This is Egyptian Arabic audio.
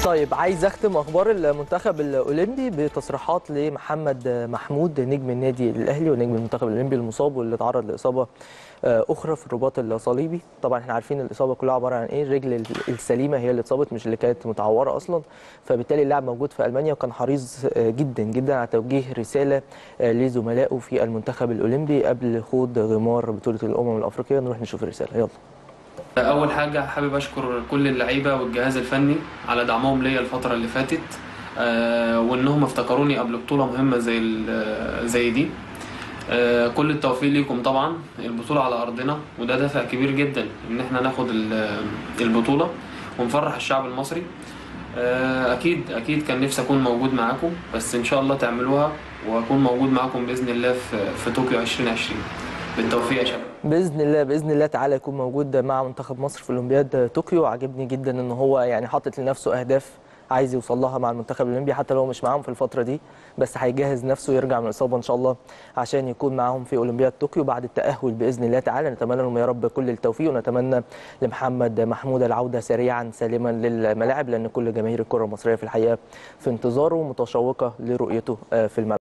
طيب عايز اختم اخبار المنتخب الاولمبي بتصريحات لمحمد محمود نجم النادي الاهلي ونجم المنتخب الاولمبي المصاب واللي تعرض لاصابه اخرى في الرباط الصليبي طبعا احنا عارفين الاصابه كلها عباره عن ايه الرجل السليمه هي اللي اتصابت مش اللي كانت متعوره اصلا فبالتالي اللاعب موجود في المانيا وكان حريص جدا جدا على توجيه رساله لزملائه في المنتخب الاولمبي قبل خوض غمار بطوله الامم الافريقيه نروح نشوف الرساله يلا اول حاجه حابب اشكر كل اللعيبه والجهاز الفني على دعمهم ليا الفتره اللي فاتت آه وانهم افتكروني قبل بطوله مهمه زي زي دي آه كل التوفيق ليكم طبعا البطوله على ارضنا وده دافع كبير جدا ان احنا ناخد البطوله ونفرح الشعب المصري آه اكيد اكيد كان نفسي اكون موجود معاكم بس ان شاء الله تعملوها واكون موجود معاكم باذن الله في, في طوكيو 2020 بالتوفيق يا شباب باذن الله باذن الله تعالى يكون موجود مع منتخب مصر في اولمبياد طوكيو عجبني جدا ان هو يعني حاطط لنفسه اهداف عايز يوصل لها مع المنتخب الاولمبي حتى لو مش معاهم في الفتره دي بس هيجهز نفسه يرجع من الاصابه ان شاء الله عشان يكون معاهم في اولمبياد طوكيو بعد التاهل باذن الله تعالى نتمنى لهم يا رب كل التوفيق ونتمنى لمحمد محمود العوده سريعا سالما للملاعب لان كل جماهير الكره المصريه في الحقيقه في انتظاره متشوقه لرؤيته في الملعب